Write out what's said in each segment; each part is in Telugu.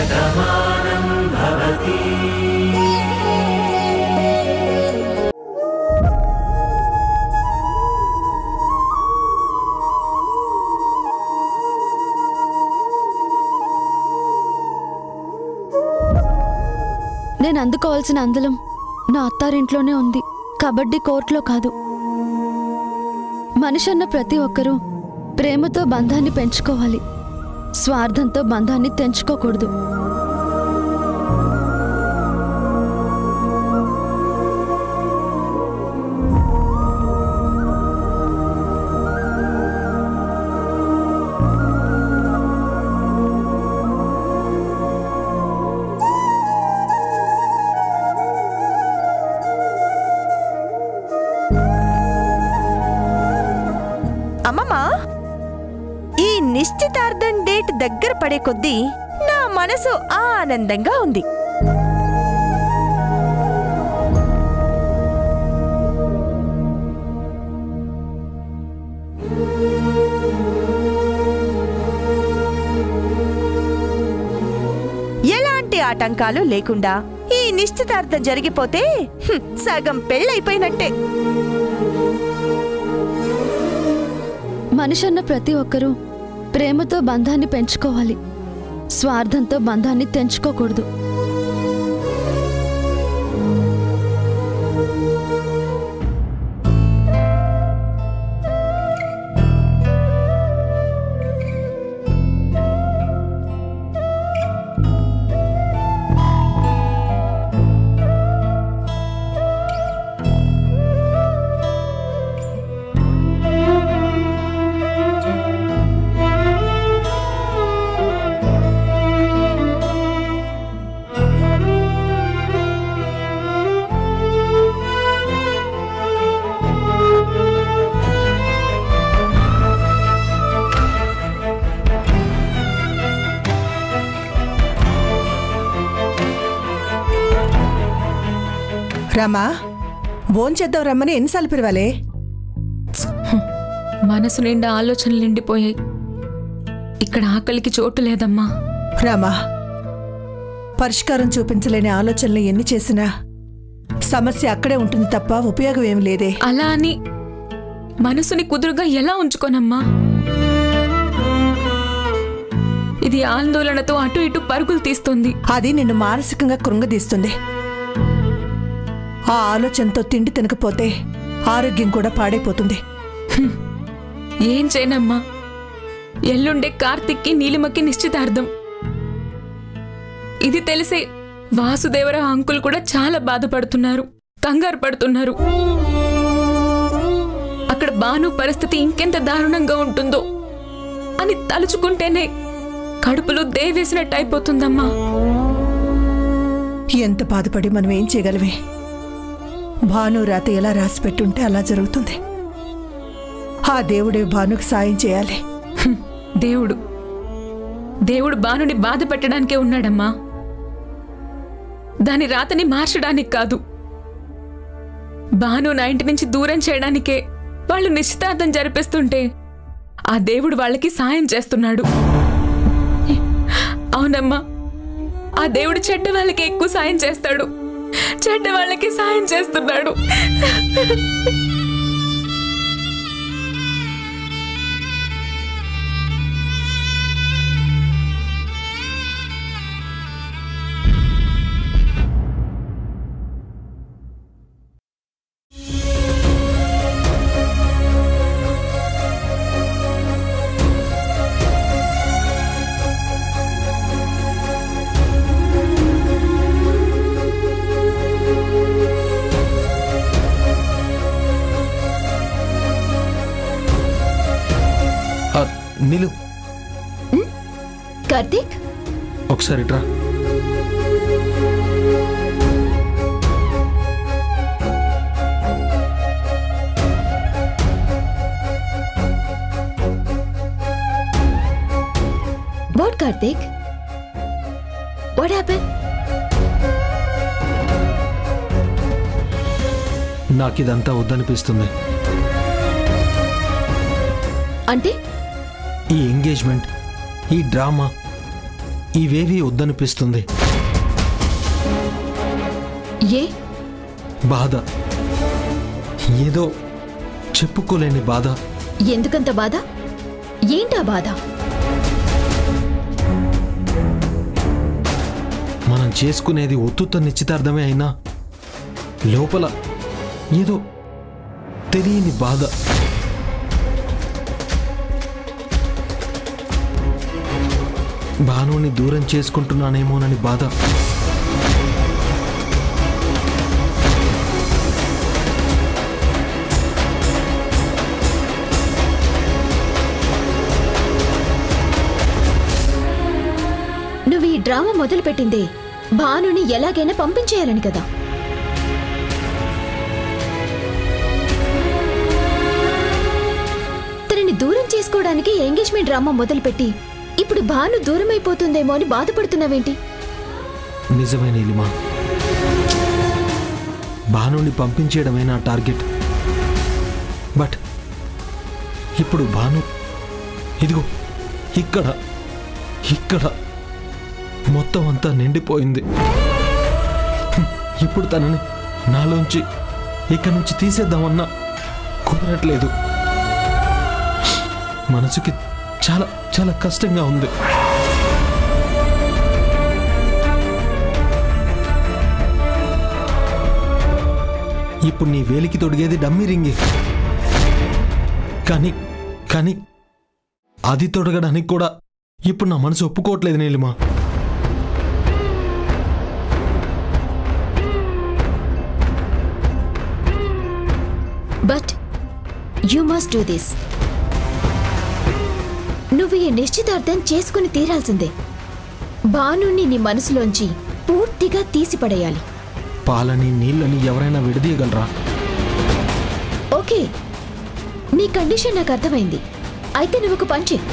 నేను అందుకోవాల్సిన అందలం నా అత్తారింట్లోనే ఉంది కబడ్డీ కోర్టులో కాదు మనిషి అన్న ప్రతి ఒక్కరూ ప్రేమతో బంధాన్ని పెంచుకోవాలి స్వార్థంతో బంధాన్ని తెంచుకోకూడదు అమ్మమ్మ ఈ నిశ్చితార్థం డేట్ దగ్గర పడే కొద్దీ నా మనసు ఆనందంగా ఉంది ఎలాంటి ఆటంకాలు లేకుండా ఈ నిశ్చితార్థం జరిగిపోతే హ్మ్, సగం పెళ్ళైపోయినట్టే మనిషి అన్న ప్రతి ఒక్కరూ ప్రేమతో బంధాన్ని పెంచుకోవాలి స్వార్థంతో బంధాన్ని తెంచుకోకూడదు రామా భోంచేద్దాం రమ్మని ఎన్నిసార్లు పిలవాలే మనసు నిండా ఆలోచనలు నిండిపోయాయి ఇక్కడ ఆకలికి చోటు లేదమ్మా రామా పరిష్కారం చూపించలేని ఆలోచనలు ఎన్ని చేసినా సమస్య అక్కడే ఉంటుంది తప్ప ఉపయోగం ఏమి లేదే అలా అని మనసుని కుదురుగా ఎలా ఉంచుకోనమ్మా ఇది ఆందోళనతో అటు ఇటు పరుగులు తీస్తుంది అది నిన్ను మానసికంగా కృంగదీస్తుంది ఆ ఆలోచనతో తిండి తినకపోతే ఆరోగ్యం కూడా పాడైపోతుంది ఏం చేయనమ్మా ఎల్లుండే కార్తిక్కి నీలిమకి నిశ్చితార్థం ఇది తెలిసే వాసుదేవరావు అంకుల్ కూడా చాలా బాధపడుతున్నారు కంగారు పడుతున్నారు అక్కడ బాను పరిస్థితి ఇంకెంత దారుణంగా ఉంటుందో అని తలుచుకుంటేనే కడుపులో దేవేసినట్టు అయిపోతుందమ్మా ఎంత బాధపడి మనం ఏం చేయగలమే భాను రాత ఎలా రాసి పెట్టుంటే అలా జరుగుతుంది ఆ దేవుడే భానుకు సాయం చేయాలి హ్మ్, దేవుడు దేవుడు బానుని బాధ పెట్టడానికే ఉన్నాడమ్మా దాని రాతని మార్చడానికి కాదు బాను నా ఇంటి నుంచి దూరం చేయడానికే వాళ్ళు నిశ్చితార్థం జరిపిస్తుంటే ఆ దేవుడు వాళ్ళకి సాయం చేస్తున్నాడు అవునమ్మా ఆ దేవుడు చెడ్డ వాళ్ళకి ఎక్కువ సాయం చేస్తాడు చెడ్డ వాళ్ళకి సాయం చేస్తున్నాడు ఆ, నీలు కార్తీక్ ఒకసారి ఇట్రా వాట్ కార్తీక్ వాట్ హ్యాపెన్ నాకు ఇదంతా వద్దనిపిస్తుంది అంటే ఈ ఎంగేజ్మెంట్ ఈ డ్రామా ఇవేవి వద్దనిపిస్తుంది ఏ బాధ ఏదో చెప్పుకోలేని బాధ ఎందుకంత బాధ ఏంటా బాధ మనం చేసుకునేది ఒత్తుత నిశ్చితార్థమే అయినా లోపల ఏదో తెలియని బాధ భానుని దూరం చేసుకుంటున్నానేమోనని బాధ నువ్వు ఈ డ్రామా మొదలుపెట్టిందే భానుని ఎలాగైనా పంపించేయాలని కదా తనని దూరం చేసుకోవడానికి ఎంగేజ్మెంట్ డ్రామా మొదలుపెట్టి ఇప్పుడు భాను దూరం అయిపోతుందేమో అని బాధపడుతున్నావేంటి నిజమే నీలిమా భానుని పంపించేయడమే నా టార్గెట్ బట్ ఇప్పుడు భాను ఇదిగో ఇక్కడ ఇక్కడ మొత్తం అంతా నిండిపోయింది హ్మ్, ఇప్పుడు తనని నాలోంచి ఇక్కడి నుంచి తీసేద్దామన్నా కుదరట్లేదు మనసుకి చాలా చాలా కష్టంగా ఉంది ఇప్పుడు నీ వేలికి తొడిగేది డమ్మీ రింగి కానీ కానీ అది తొడగడానికి కూడా ఇప్పుడు నా మనసు ఒప్పుకోవట్లేదు Neelima but you must do this నువ్వు ఈ నిశ్చితార్థం చేసుకుని తీరాల్సిందే భానుని నీ మనసులోంచి పూర్తిగా తీసిపడేయాలి పాలని నీళ్ళని ఎవరైనా విడదీయగలరా ఓకే నీ కండిషన్ నాకు అర్థమైంది అయితే నువ్వు ఒక పని చెయ్.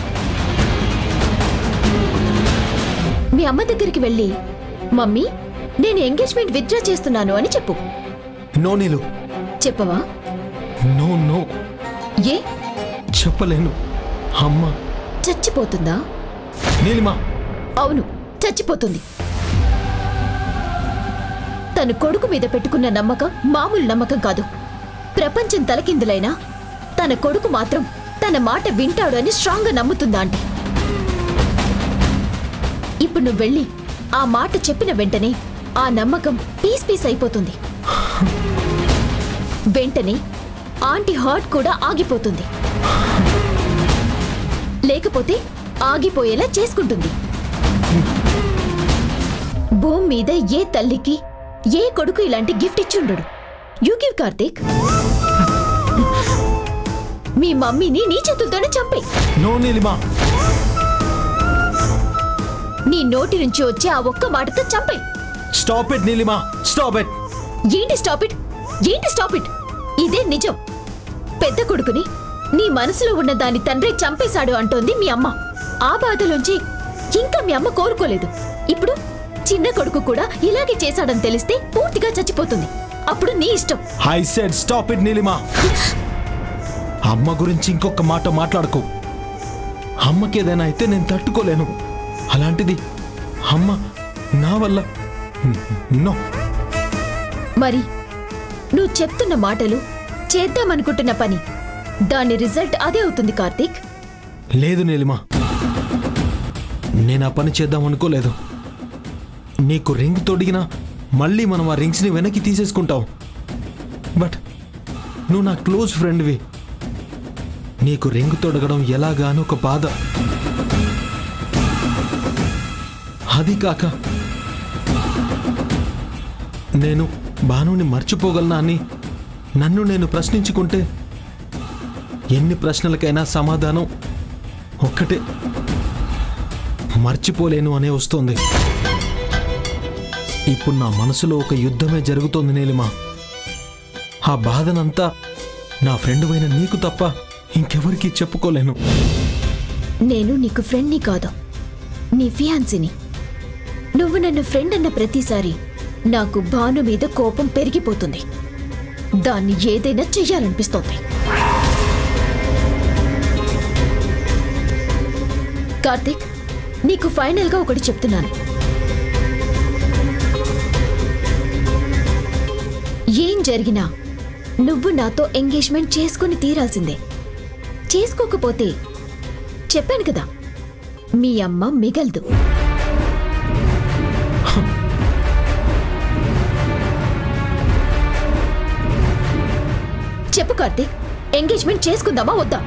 మీ అమ్మ దగ్గరికి వెళ్ళి మమ్మీ నేను ఎంగేజ్మెంట్ విత్డ్రా చేస్తున్నాను అని చెప్పు నో నీలు చెప్పవా నో నో ఏ చెప్పలేను అమ్మ చచ్చిపోతుందా నీలిమా అవును చచ్చిపోతుంది తను కొడుకు మీద పెట్టుకున్న నమ్మకం మామూలు నమ్మకం కాదు ప్రపంచం తలకిందులైనా తన కొడుకు మాత్రం తన మాట వింటాడు అని స్ట్రాంగ్గా నమ్ముతుందా అంటే ఇప్పుడు నువ్వు వెళ్ళి ఆ మాట చెప్పిన వెంటనే ఆ నమ్మకం పీస్ పీస్ అయిపోతుంది వెంటనే ఆంటీ హార్ట్ కూడా ఆగిపోతుంది లేకపోతే ఆగిపోయేలా చేసుకుంటుంది భూమి మీద ఏ తల్లికి ఏ కొడుకు ఇలాంటి గిఫ్ట్ ఇచ్చుండడు యూ గివ్ కార్తీక్ మీ మమ్మీని నీ చేతులతోనే చంపే నో నీలిమా నీ నోటి నుంచి వచ్చే ఆ ఒక్క మాటతో చంపే stop it Neelima stop it ఏంటి స్టాప్ ఇట్ ఏంటి స్టాప్ ఇట్ ఇదే నిజం పెద్ద కొడుకుని నీ మనసులో ఉన్న దాని తండ్రి చంపేశాడు అంటోంది మీ అమ్మ ఆ బాధలోంచి ఇంకా మీ అమ్మ కోరుకోలేదు ఇప్పుడు చిన్న కొడుకు కూడా ఇలాగే చేశాడని తెలిస్తే పూర్తిగా చచ్చిపోతుంది అప్పుడు నీ ఇష్టం I said stop it Neelima అమ్మ గురించి ఇంకొక మాట మాట్లాడకు అమ్మకి ఏదైనా అయితే నేను తట్టుకోలేను అలాంటిది అమ్మ నా వల్ల నో మరి నువ్వు చెప్తున్న మాటలు చేద్దామనుకుంటున్న పని దాని రిజల్ట్ అదే అవుతుంది కార్తీక్ లేదు నీలిమా నేను ఆ పని చేద్దాం అనుకోలేదు నీకు రింగ్ తొడిగినా మళ్ళీ మనం ఆ రింగ్స్ని వెనక్కి తీసేసుకుంటాం బట్ నువ్వు నా క్లోజ్ ఫ్రెండ్వి నీకు రింగ్ తొడగడం ఎలాగా అని ఒక బాధ అది కాక నేను భానుని మర్చిపోగలనా అని నన్ను నేను ప్రశ్నించుకుంటే ఎన్ని ప్రశ్నలకైనా సమాధానం ఒక్కటే మర్చిపోలేను అనే వస్తోంది ఇప్పుడు నా మనసులో ఒక యుద్ధమే జరుగుతోంది నీలిమా ఆ బాధనంతా నా ఫ్రెండ్ అయిన నీకు తప్ప ఇంకెవరికీ చెప్పుకోలేను నేను నీకు ఫ్రెండ్ని కాదు నీ ఫియాన్సీని నువ్వు నన్ను ఫ్రెండ్ అన్న ప్రతిసారి నాకు భాను మీద కోపం పెరిగిపోతుంది దాన్ని ఏదైనా చెయ్యాలనిపిస్తోంది కార్తిక్ నీకు ఫైనల్గా ఒకటి చెప్తున్నాను ఏం జరిగినా నువ్వు నాతో ఎంగేజ్మెంట్ చేసుకుని తీరాల్సిందే చేసుకోకపోతే చెప్పాను కదా మీ అమ్మ మిగల్దు చెప్పు కార్తీక్ ఎంగేజ్మెంట్ చేసుకుందామా వద్దా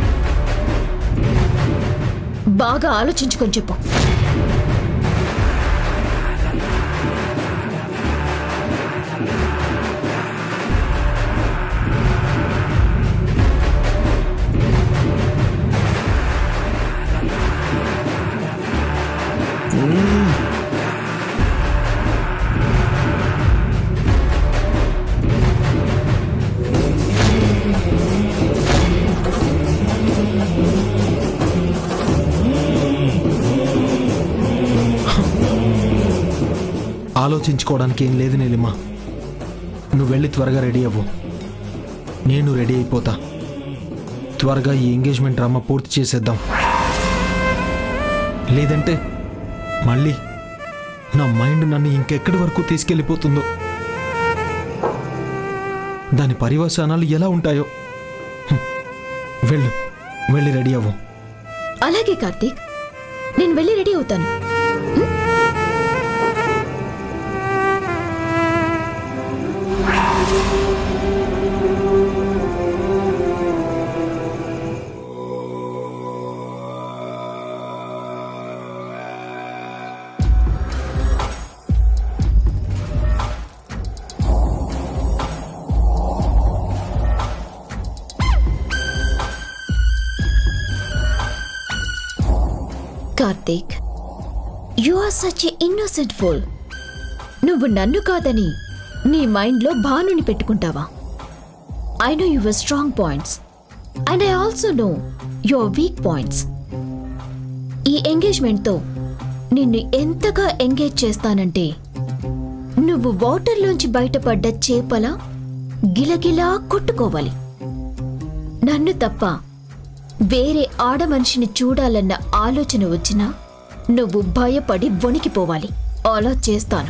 బాగా ఆలోచించుకొని చెప్పు ఆలోచించుకోవడానికి ఏం లేదు నీలిమా నువ్వు వెళ్ళి త్వరగా రెడీ అవ్వు నేను రెడీ అయిపోతా త్వరగా ఈ ఎంగేజ్మెంట్ డ్రామా పూర్తి చేసేద్దాం లేదంటే మళ్ళీ నా మైండ్ నన్ను ఇంకెక్కడి వరకు తీసుకెళ్ళిపోతుందో దాని పర్యవసానాలు ఎలా ఉంటాయో హ్మ్. వెళ్ళు వెళ్ళి రెడీ అవ్వు అలాగే కార్తీక్ నేను వెళ్ళి రెడీ అవుతాను Karthik you are such a innocent fool నువ్వు నన్ను కాదని నీ మైండ్లో భానుని పెట్టుకుంటావా I know your strong points and I also know your weak points ఈ ఎంగేజ్మెంట్తో నిన్ను ఎంతగా ఎంగేజ్ చేస్తానంటే నువ్వు వాటర్లోంచి బయటపడ్డ చేపల గిలగిలా కొట్టుకోవాలి నన్ను తప్ప వేరే ఆడ మనిషిని చూడాలన్న ఆలోచన వచ్చినా నువ్వు భయపడి వణికిపోవాలి అలా చేస్తాను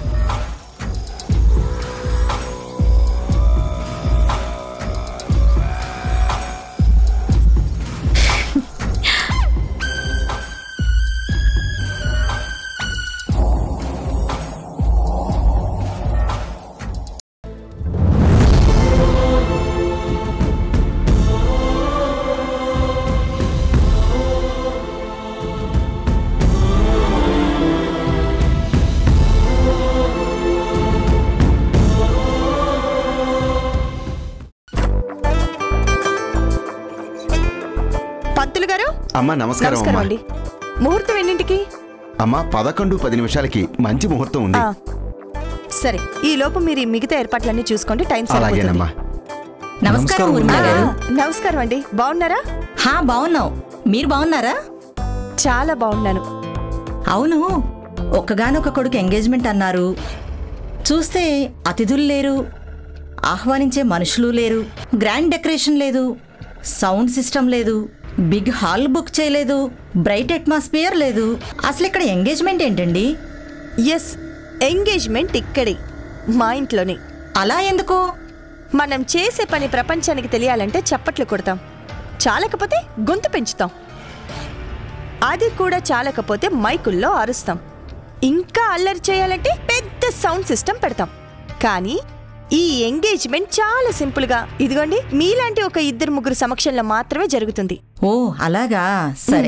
పంతులు గారు అమ్మా నమస్కారం నమస్కారం అమ్మా అండి ముహూర్తం ఎన్నింటికి అమ్మా పదకొండు పది నిమిషాలకి మంచి ముహూర్తం ఉంది ఆ, సరే ఈ లోపు మీరు ఈ మిగతా ఏర్పాట్లన్నీ చూసుకోండి టైం సరిపోతుంది అలాగేనమ్మా నమస్కారం ఆ, ఉర్మిళ గారు నమస్కారం అండి బాగున్నారా హా బాగున్నాం మీరు బాగున్నారా చాలా బాగున్నాను అవును ఒక్కగానొక్క కొడుకు ఎంగేజ్మెంట్ అన్నారు చూస్తే అతిథులు లేరు ఆహ్వానించే మనుషులు లేరు గ్రాండ్ డెకరేషన్ లేదు సౌండ్ సిస్టమ్ లేదు బిగ్ హాల్ బుక్ చేయలేదు బ్రైట్ అట్మాస్ఫియర్ లేదు అసలు ఇక్కడ ఎంగేజ్మెంట్ ఏంటండి ఎస్ ఎంగేజ్మెంట్ ఇక్కడే మా ఇంట్లోనే అలా ఎందుకు మనం చేసే పని ప్రపంచానికి తెలియాలంటే చప్పట్లు కొడతాం చాలకపోతే గొంతు పెంచుతాం అది కూడా చాలకపోతే మైకుల్లో అరుస్తాం ఇంకా అల్లరి చేయాలంటే పెద్ద సౌండ్ సిస్టమ్ పెడతాం కానీ ఈ ఎంగేజ్మెంట్ చాలా సింపుల్గా ఇదిగోండి మీలాంటి ఒక ఇద్దరు ముగ్గురు సమక్షంలో మాత్రమే జరుగుతుంది ఓ అలాగా సరే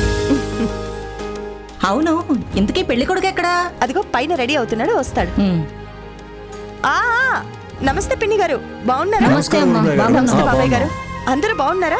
అవును ఇంతకీ పెళ్లి కొడుకు ఎక్కడా అదిగో పైన రెడీ అవుతున్నాడు వస్తాడు ఉమ్, ఆ ఆ, నమస్తే పిన్ని గారు బాగున్నారా నమస్తే అమ్మా నమస్తే బాగున్నాం నమస్తే బాబాయ్ గారు అందరూ బాగున్నారా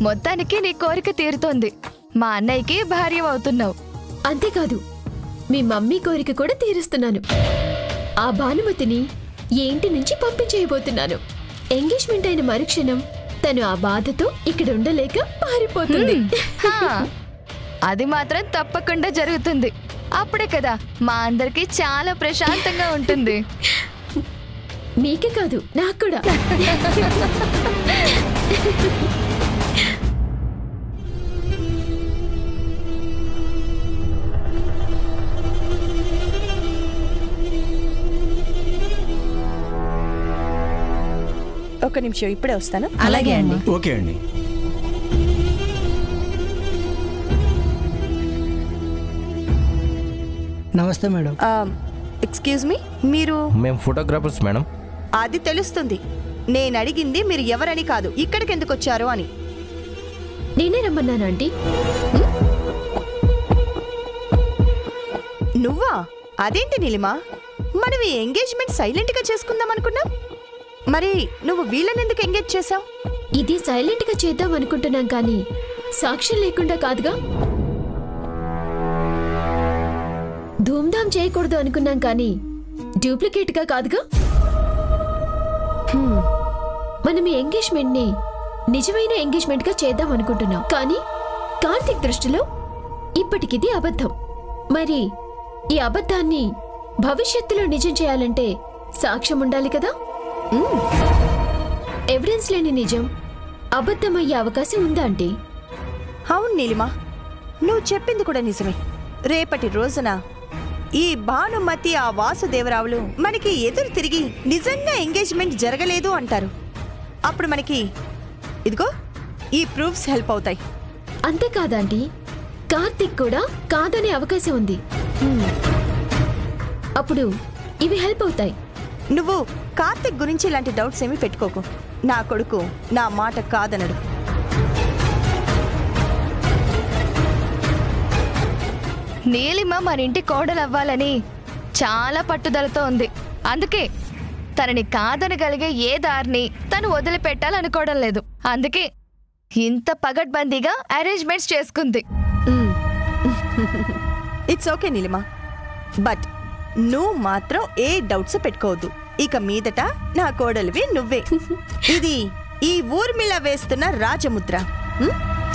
మొత్తానికి నీ కోరిక తీరుతోంది మా అన్నయ్యకి భార్య అవుతున్నావు అంతేకాదు మీ మమ్మీ కోరిక కూడా తీరుస్తున్నాను ఆ భానుమతిని ఈ ఇంటి నుంచి పంపించేయబోతున్నాను ఎంగేజ్మెంట్ అయిన మరుక్షణం తను ఆ బాధతో ఇక్కడ ఉండలేక పారిపోతుంది హా, అది మాత్రం తప్పకుండా జరుగుతుంది అప్పుడే కదా మా అందరికి చాలా ప్రశాంతంగా ఉంటుంది మీకే కాదు నాకు కూడా ఒక నిమిషం ఇప్పుడే వస్తాను అలాగే అండి ఓకే అండి నమస్తే మేడం ఎక్స్క్యూజ్ మీ మీరు మేము ఫోటోగ్రాఫర్స్ మేడం అది తెలుస్తుంది నేను అడిగింది మీరు ఎవరని కాదు ఇక్కడికి ఎందుకు వచ్చారు అని నేనే రమ్మన్నాను ఆంటీ నువ్వా అదేంటి నీలిమా మనం ఈ ఎంగేజ్మెంట్ సైలెంట్ గా చేసుకుందాం అనుకున్నాం మరి నువ్వు వీళ్ళని ఎందుకు ఎంగేజ్ చేసావు ఇది సైలెంట్ గా చేద్దాం అనుకుంటున్నాం కానీ సాక్ష్యం లేకుండా కాదుగా ధూమ్ధామ్ చేయకూడదు అనుకున్నాం కానీ డూప్లికేట్ గా కాదుగా హ్మ్. మనం ఈ ఎంగేజ్మెంట్ ని నిజమైన ఎంగేజ్మెంట్ గా చేద్దాం అనుకుంటున్నాం కానీ కార్తిక్ దృష్టిలో ఇప్పటికిది అబద్ధం మరి ఈ అబద్ధాన్ని భవిష్యత్తులో నిజం చేయాలంటే సాక్ష్యం ఉండాలి కదా ఎవిడెన్స్ లేని నిజం అబద్ధమయ్యే అవకాశం ఉందా అంటే అవును నీలిమా నువ్వు చెప్పింది కూడా నిజమే రేపటి రోజున ఈ భానుమతి ఆ వాసుదేవరావులు మనకి ఎదురు తిరిగి నిజంగా ఎంగేజ్మెంట్ జరగలేదు అంటారు అప్పుడు మనకి ఇదిగో ఈ ప్రూఫ్స్ హెల్ప్ అవుతాయి అంతేకాదండి కార్తిక్ కూడా కాదనే అవకాశం ఉంది అప్పుడు ఇవి హెల్ప్ అవుతాయి నువ్వు కార్తిక్ గురించి ఇలాంటి డౌట్స్ ఏమీ పెట్టుకోకు నా కొడుకు నా మాట కాదనడు నీలిమ మన ఇంటి కోడలు అవ్వాలని చాలా పట్టుదలతో ఉంది అందుకే తనని కాదనగలిగే ఏ దారిని తను వదిలిపెట్టాలనుకోవడం లేదు అందుకే ఇంత పగడ్బందీగా అరేంజ్మెంట్స్ చేసుకుంది ఇట్స్ ఓకే నీలిమా బట్ నువ్వు మాత్రం ఏ డౌట్స్ పెట్టుకోవద్దు ఇక మీదట నా కోడలివి నువ్వే ఇది ఈ ఊర్మిళ వేస్తున్న రాజముద్ర ఉం?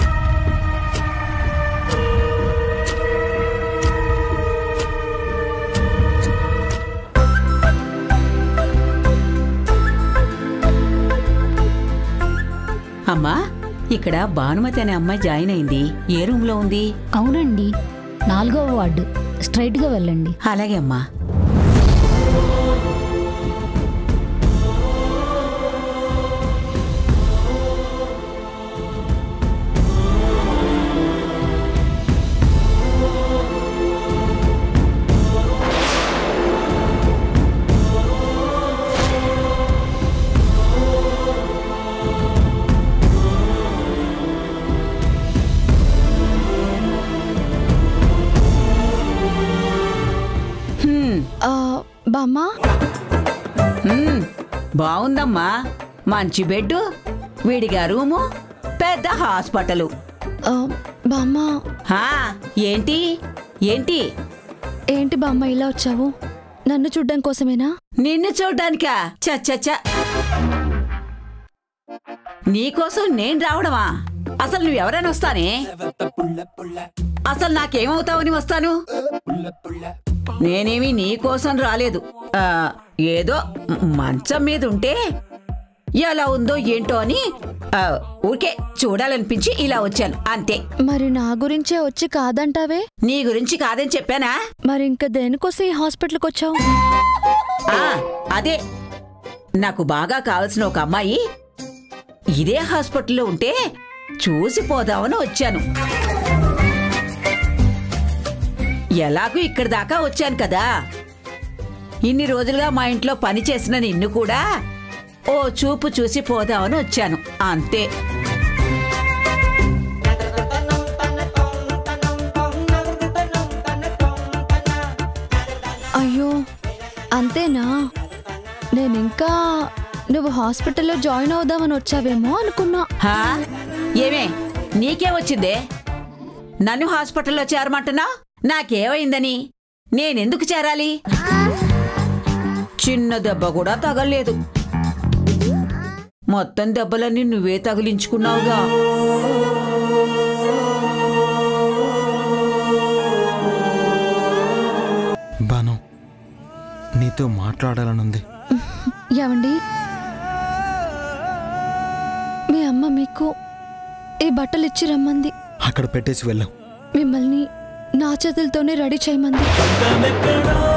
అమ్మా ఇక్కడ భానుమతి అనే అమ్మాయి జాయిన్ అయింది ఏ రూమ్ లో ఉంది అవునండి నాలుగవ వార్డు స్ట్రైట్ గా వెళ్ళండి అలాగే అమ్మా హ్మ్, బామ్మా హ్మ్, బాగుందమ్మా మంచి బెడ్ విడిగా రూము పెద్ద హాస్పిటలు బామ్మా హా, ఏంటి ఏంటి ఏంటి బామ్మ ఇలా వచ్చావు నన్ను చూడ్డం కోసమేనా నిన్ను చూడ్డానికా చచ్చచ్చ నీకోసం నేను రావడమా అసలు నువ్వెవరైనా వస్తానే అసలు నాకేమవుతావని వస్తాను నేనేమి నీకోసం రాలేదు ఆ, ఏదో మ- మంచం మీద ఉంటే ఎలా ఉందో ఏంటో అని ఆ, ఊరికే చూడాలనిపించి ఇలా వచ్చాను అంతే మరి నా గురించే వచ్చి కాదంటావే నీ గురించి కాదని చెప్పానా మరి ఇంకా దేనికోసం ఈ హాస్పిటల్కి వచ్చావు ఆ, అదే నాకు బాగా కావలసిన ఒక అమ్మాయి ఇదే హాస్పిటల్లో ఉంటే చూసి పోదామని వచ్చాను ఎలాగూ ఇక్కడి దాకా వచ్చాను కదా ఇన్ని రోజులుగా మా ఇంట్లో పని చేసిన నిన్ను కూడా ఓ చూపు చూసి పోదామని వచ్చాను అంతే అయ్యో అంతేనా నేను ఇంకా నువ్వు హాస్పిటల్లో జాయిన్ అవుదామని వచ్చావేమో అనుకున్నా హా ఏమే నీకే వచ్చిందే నన్ను హాస్పిటల్లో చేరమంటున్నా నాకేమైందని నేనెందుకు చేరాలి చిన్న దెబ్బ కూడా తగలేదు మొత్తం దెబ్బలన్నీ నువ్వే తగిలించుకున్నావుగా బాను నీతో మాట్లాడాలనుంది ఏమండి మీ అమ్మ మీకు ఈ బట్టలు ఇచ్చి రమ్మంది అక్కడ పెట్టేసి వెళ్ళాం మిమ్మల్ని నా చేతులతోనే రెడీ చేయమంది